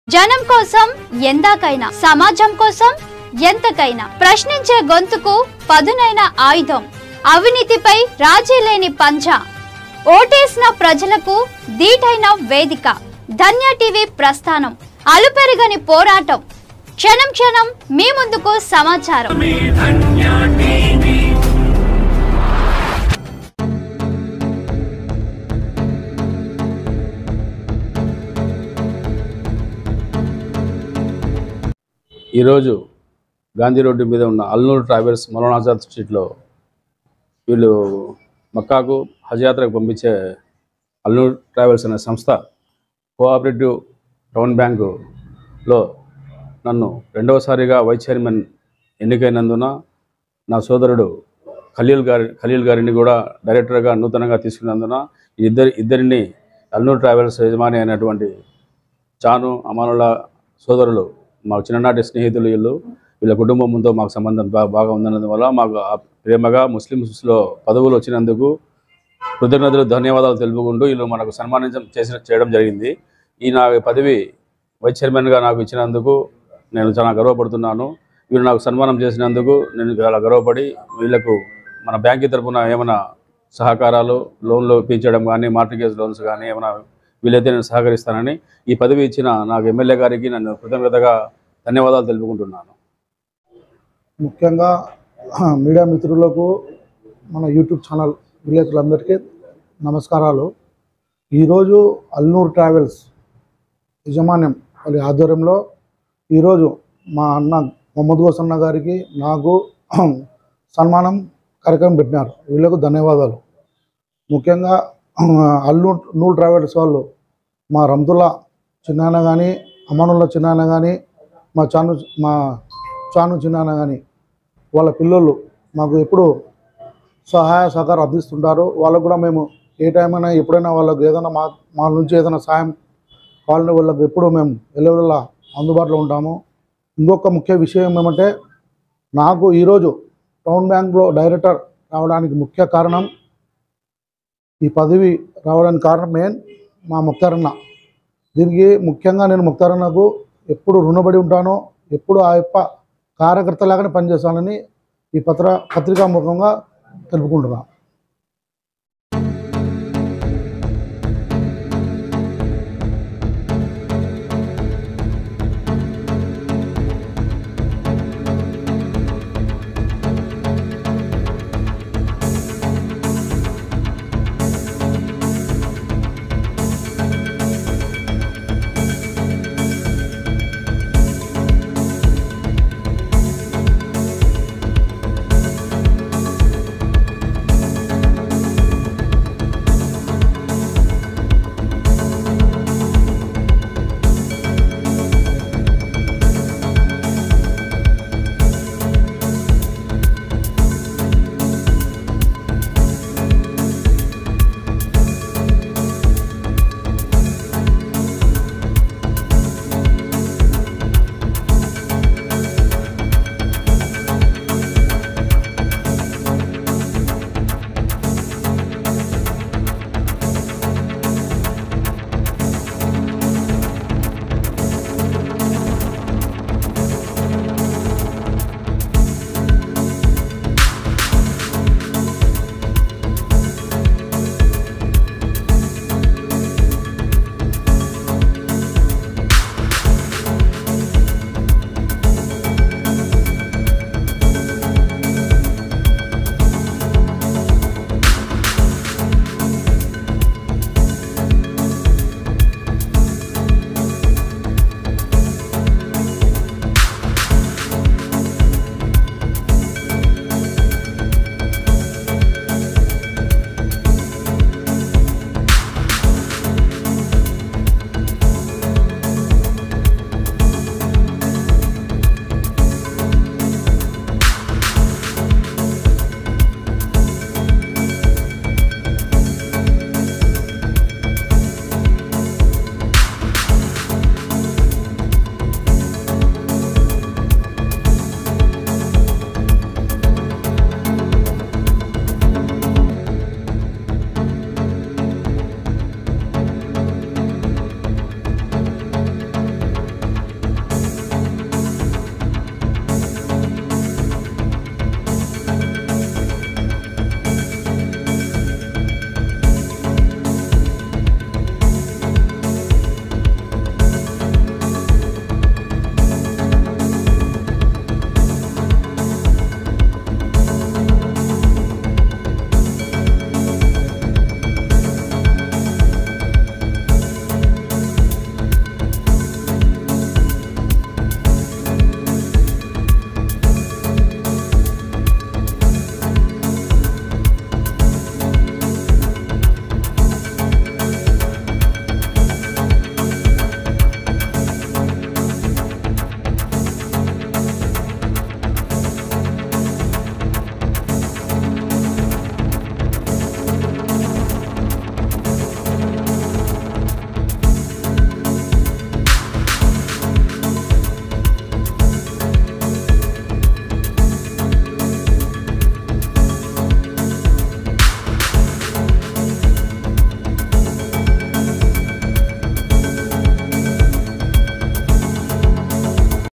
జనం కోసం ఎందాకైనా సమాజం కోసం ఎంతకైనా ప్రశ్నించే గొంతుకు పదునైన ఆయుధం అవినీతిపై రాజీ లేని పంచ ఓటేసిన ప్రజలకు దీటైన వేదిక ధన్య టీవీ ప్రస్థానం అలుపెరగని పోరాటం క్షణం క్షణం మీ ముందుకు సమాచారం ఈరోజు గాంధీ రోడ్డు మీద ఉన్న అల్నూరు ట్రావెల్స్ మౌలానాజాద్ స్ట్రీట్లో వీళ్ళు మక్కాకు హజ్ యాత్రకు పంపించే అల్నూరు ట్రావెల్స్ అనే సంస్థ కోఆపరేటివ్ టౌన్ బ్యాంకులో నన్ను రెండవసారిగా వైస్ చైర్మన్ ఎన్నికైనందున నా సోదరుడు ఖలీల్ గారి ఖలీల్ గారిని కూడా డైరెక్టర్గా నూతనంగా తీసుకున్నందున ఈ ఇద్దరి ఇద్దరిని అల్నూరు ట్రావెల్స్ యజమాని అయినటువంటి చాను అమానుల సోదరులు మాకు చిన్ననాటి స్నేహితులు వీళ్ళు వీళ్ళ కుటుంబంతో మాకు సంబంధం బా- బాగా ఉన్నందువల్ల మాకు ఆ ప్రేమగా ముస్లిమ్స్లో పదవులు వచ్చినందుకు కృతజ్ఞతలు ధన్యవాదాలు తెలుపుకుంటూ వీళ్ళు మనకు సన్మానించడం చేసిన చేయడం జరిగింది ఈ నా పదవి వైస్ చైర్మన్గా నాకు ఇచ్చినందుకు నేను చాలా గర్వపడుతున్నాను వీళ్ళు నాకు సన్మానం చేసినందుకు నేను చాలా గర్వపడి వీళ్ళకు మన బ్యాంక్ తరపున ఏమైనా సహకారాలు లోన్లు ఇప్పించడం కానీ మార్టిగేజ్ లోన్స్ కానీ ఏమైనా వీలైతే నేను సహకరిస్తానని ఈ పదవి ఇచ్చిన నాకు ఎమ్మెల్యే గారికి నన్ను కృతజ్ఞతగా ధన్యవాదాలు తెలుపుకుంటున్నాను ముఖ్యంగా మీడియా మిత్రులకు మన యూట్యూబ్ ఛానల్ విలేకరులందరికీ నమస్కారాలు ఈరోజు అల్నూర్ ట్రావెల్స్ యజమాన్యం వాళ్ళ ఆధ్వర్యంలో ఈరోజు మా అన్న మొహమ్మద్ హుసన్న గారికి నాకు సన్మానం కార్యక్రమం పెట్టినారు వీళ్ళకు ధన్యవాదాలు ముఖ్యంగా అల్నూర్ నూర్ ట్రావెల్స్ వాళ్ళు మా రంతుల్లా చిన్నాయన కానీ అమనుల్లా చిన్నాయన కానీ మా చాను మా చాను చిన్నాయన కానీ వాళ్ళ పిల్లలు మాకు ఎప్పుడు సహాయ సహకారం అందిస్తుంటారు వాళ్ళకు కూడా మేము ఏ టైం అయినా ఎప్పుడైనా వాళ్ళకి ఏదైనా మా మా నుంచి ఏదైనా సాయం కావాలని వాళ్ళకి ఎప్పుడు మేము ఎల్లవెల్లా అందుబాటులో ఉంటాము ఇంకొక ముఖ్య విషయం ఏమంటే నాకు ఈరోజు టౌన్ బ్యాంక్లో డైరెక్టర్ రావడానికి ముఖ్య కారణం ఈ పదవి రావడానికి కారణం మెయిన్ మా ముక్తారన్న దీనికి ముఖ్యంగా నేను ముక్తారన్నకు ఎప్పుడు రుణపడి ఉంటానో ఎప్పుడు ఆ యొక్క కార్యకర్తలాగానే పనిచేస్తానని ఈ పత్ర పత్రికా ముఖంగా తెలుపుకుంటున్నాను